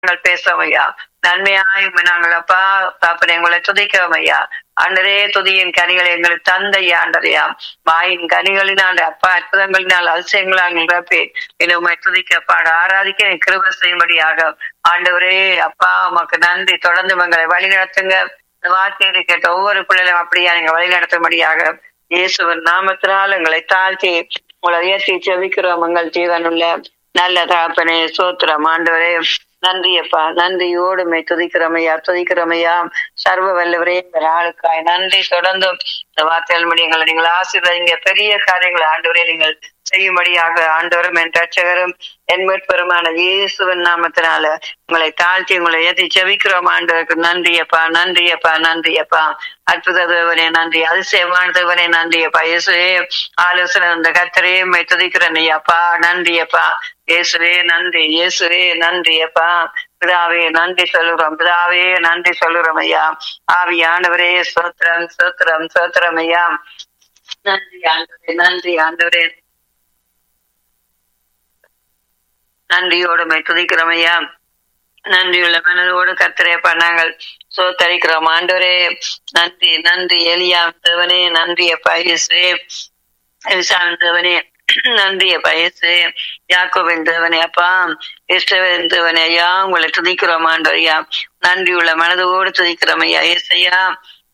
நாங்கள் பேசுறோம் ஐயா நன்மையாய் நாங்கள் அப்பா தாப்பனை உங்களை துதிக்கிறோம் ஐயா அன்றரே துதியின் கனிகளை எங்களுக்கு தந்தையா அன்றரையா வாயின் கனிகளினால் அப்பா அற்புதங்களினால் அதிசயங்களால் நிரப்பி என்னை உண்மை துதிக்க பாட ஆராதிக்க என் கிருப செய்யும்படியாக ஆண்டவரே அப்பா உமக்கு நன்றி தொடர்ந்து எங்களை வழி நடத்துங்க இந்த வார்த்தையை கேட்ட ஒவ்வொரு பிள்ளைகளும் அப்படியா நீங்க வழி நடத்தும்படியாக இயேசுவின் நாமத்தினால் எங்களை தாழ்த்தி உங்களை உயர்த்தி செவிக்கிறோம் எங்கள் ஜீவனுள்ள நல்ல தகப்பனே சோத்திரம் ஆண்டவரே நன்றி அப்பா நன்றியோடு துதிக்கிறமையா துதிக்கிறமையா சர்வ வல்லவரே இந்த நாளுக்காய் நன்றி தொடர்ந்தும் இந்த வார்த்தைகள் முடியுங்கள் நீங்கள் ஆசீர்வதிங்க பெரிய காரியங்களை ஆண்டவரே நீங்கள் செய்யும்படியாக ஆண்டவரும் என் ரட்சகரும் என் மீட்பெருமான இயேசுவின் நாமத்தினால உங்களை தாழ்த்தி உங்களை ஏற்றி செவிக்கிறோம் ஆண்டவருக்கு நன்றி அப்பா நன்றி அப்பா நன்றி அப்பா அற்புத தேவனே நன்றி அதிசயமான தேவனே நன்றி அப்பா இயேசுவே ஆலோசனை இந்த கத்தரே துதிக்கிறேன் அப்பா நன்றி அப்பா இயேசுவே நன்றி இயேசுவே நன்றி அப்பா பிதாவே நன்றி சொல்லுறோம் பிதாவே நன்றி சொல்லுறோம் ஐயா ஆவியானவரே சோத்திரம் சோத்திரம் சோத்திரம் ஐயா நன்றி ஆண்டவரே நன்றி ஆண்டவரே நன்றியோடு துதிக்கிறோம் ஐயா நன்றியுள்ள மனதோடு கத்திரையப்பா நாங்கள் சோத்தரிக்கிறோம் ஆண்டவரே நன்றி நன்றி எலியா தேவனே நன்றி அப்பா இயேசுவே எலிசாவின் தேவனே நன்றி அப்பா இயேசு யாக்கோவின் தேவனே அப்பா இஷ்டவின் தேவனே ஐயா உங்களை துதிக்கிறோம் ஆண்டவரையா நன்றி உள்ள மனதோடு துதிக்கிறோம் ஐயா ஏசையா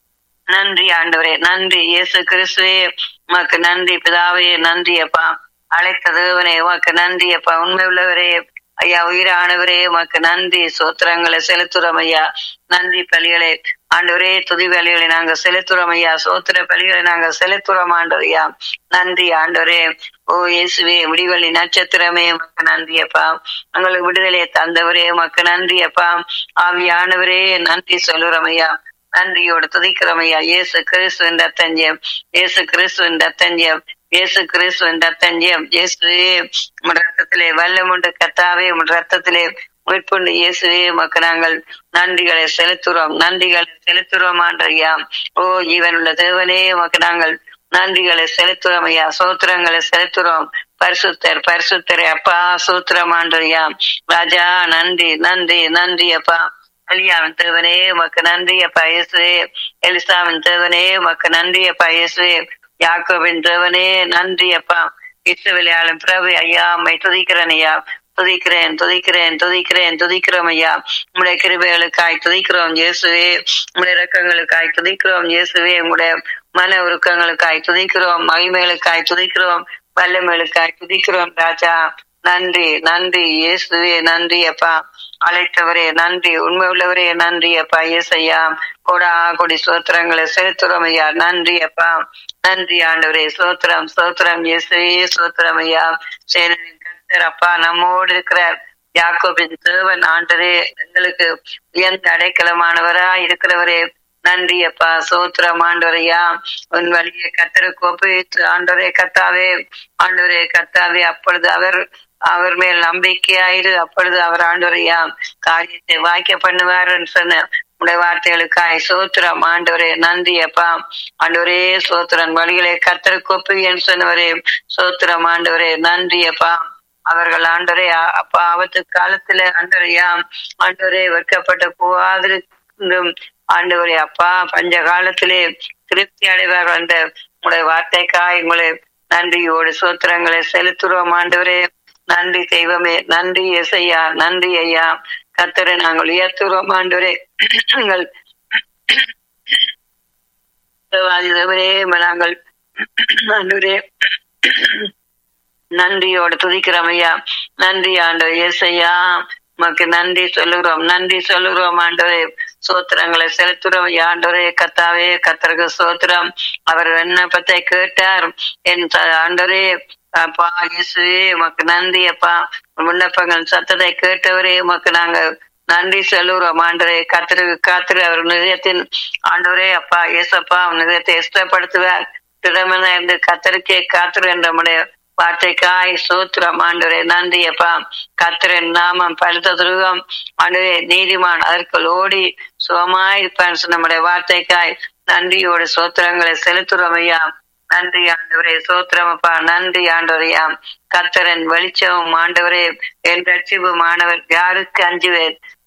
நன்றி ஆண்டவரே நன்றி இயேசு கிறிஸ்துவே உமக்கு நன்றி பிதாவே நன்றி அப்பா அழைத்த தேவனே உமக்கு நன்றி அப்பா உண்மை உள்ளவரே ஐயா உயிரானவரே உமக்கு நன்றி சோத்திரங்களை செலுத்துறோம் ஐயா நன்றி பலிகளை ஆண்டவரே துதி பலிகளை நாங்க செலுத்துறோம் ஐயா சோத்திர பலிகளை நாங்க செலுத்துறோம் ஆண்டவரையா நன்றி ஆண்டவரே ஓ இயேசுவே விடிவெளி நட்சத்திரமே உமக்கு நன்றி அப்பா உங்களுக்கு விடுதலையை தந்தவரே உமக்கு நன்றி அப்பா ஆவியானவரே நன்றி சொல்லுறோம் ஐயா நன்றியோடு துதிக்கிறோம் ஐயா இயேசு கிறிஸ்துவின் ரத்தஞ்சியம் இயேசு கிறிஸ்துவின் ரத்தஞ்சியம் இயேசு கிறிஸ்துவின் ரத்தஞ்சியம் இயேசுவே உன் ரத்தத்திலே வல்லமுண்டு கத்தாவே உன் ரத்தத்திலே மீட்புண்டு இயேசுவே உமக்கு நாங்கள் நன்றிகளை செலுத்துறோம் நன்றிகளை செலுத்துறோம் ஆண்டையா ஓ ஜீவனுள்ள தேவனே உமக்கு நாங்கள் நன்றிகளை செலுத்துறோம் ஐயா சோத்திரங்களை செலுத்துறோம் பரிசுத்தர் பரிசுத்தர் அப்பா சூத்திரம் ஆண்டறியா ராஜா நன்றி நன்றி நன்றி அப்பா அலியாவின் தேவனே உமக்கு நன்றி அப்பா இயேசுவே எலிசாவின் தேவனே உமக்கு நன்றி அப்பா இயேசுவே யாக்கோவின் தேவனே நன்றி அப்பா இசுவிளையாளும் பிரபு ஐயா அம்மை துதிக்கிறேன் ஐயா துதிக்கிறேன் துதிக்கிறேன் துதிக்கிறேன் துதிக்கிறோம் ஐயா உங்களுடைய கிருபைகளுக்காய் துதிக்கிறோம் இயேசுவே உங்களுடைய இறக்கங்களுக்காய் துதிக்கிறோம் இயேசுவே உங்களுடைய மன உருக்கங்களுக்காய் துதிக்கிறோம் மகிமைகளுக்காய் துதிக்கிறோம் வல்லமைகளுக்காய் துதிக்கிறோம் ராஜா நன்றி நன்றி இயேசுவே நன்றி அப்பா அழைத்தவரே நன்றி உண்மை உள்ளவரே நன்றி அப்பா இயேசையா கொடா கொடி சோத்திரங்களை செலுத்துறோம் ஐயா நன்றி அப்பா நன்றி ஆண்டவரே சோத்திரம் சோத்திரம் இயேசுவே சோத்திரம் ஐயா சேனலின் கர்த்தர் அப்பா நம்மோடு இருக்கிறார் யாக்கோபின் தேவன் ஆண்டரே எங்களுக்கு உயர்ந்த அடைக்கலமானவரா இருக்கிறவரே நன்றி அப்பா சோத்திரம் ஆண்டவரையா உன் வழியை கத்தருக்கு ஒப்புவித்து ஆண்டவரே கத்தாவே ஆண்டவரே கத்தாவே அப்பொழுது அவர் அவர் மேல் நம்பிக்கையாயிரு அப்பொழுது அவர் ஆண்டவரையா காரியத்தை வாய்க்க பண்ணுவார் சொன்ன உடைய வார்த்தைகளுக்காய் சோத்திரம் ஆண்டவரே நன்றி அப்பா ஆண்டவரே சோத்திரன் வழிகளை கத்தருக்கு ஒப்புவின்னு சொன்னவரே சோத்திரம் ஆண்டவரே நன்றி அப்பா அவர்கள் ஆண்டவரே அப்பா ஆபத்து காலத்துல ஆண்டவரையா ஆண்டவரே வெட்கப்பட்ட போகாதிருந்தும் ஆண்டவரே அப்பா பஞ்ச காலத்திலே திருப்தி அடைவார்கள் அந்த உங்களுடைய வார்த்தைக்காய் உங்களை நன்றியோடு சோத்திரங்களை செலுத்துறோம் ஆண்டவரே நன்றி தெய்வமே நன்றி எசையா நன்றி ஐயா கத்தரை நாங்கள் உயர்த்துறோம் ஆண்டவரே நீங்கள் நாங்கள் ஆண்டவரே நன்றியோடு துதிக்கிறோம் ஐயா நன்றி ஆண்டவர் ஏசையா உமக்கு நன்றி சொல்லுகிறோம் நன்றி சொல்லுகிறோம் ஆண்டவரே சோத்திரங்களை செலுத்துறோம் ஆண்டவரே கத்தாவே கத்தருக்கு சோத்திரம் அவர் விண்ணப்பத்தை கேட்டார் என் ஆண்டவரே அப்பா இயேசுவே உமக்கு நன்றி அப்பா விண்ணப்பங்கள் சத்தத்தை கேட்டவரே உமக்கு நாங்க நன்றி சொல்லுறோம் ஆண்டவரே கத்திரு காத்திரு அவர் நிதயத்தின் ஆண்டவரே அப்பா இயேசப்பா நிதயத்தை இஷ்டப்படுத்துவார் திடமென இருந்து கத்தருக்கே காத்திரு என்ற நம்முடைய வார்த்தைக்காய் சூத்திரம் ஆண்டவரே நன்றி அப்பா கத்திரன் நாமம் பழுத்த துருகம் ஆண்டவரே நீதிமான் அதற்குள் ஓடி சுகமாயிருப்பான் நம்முடைய வார்த்தைக்காய் நன்றியோட சோத்திரங்களை செலுத்துறோம் ஐயா நன்றி ஆண்டவரே சோத்திரமப்பா நன்றி ஆண்டவரையாம் கத்தரன் வெளிச்சம் ஆண்டவரே என் ரட்சிப்பு மாணவர் யாருக்கு அஞ்சுவேன்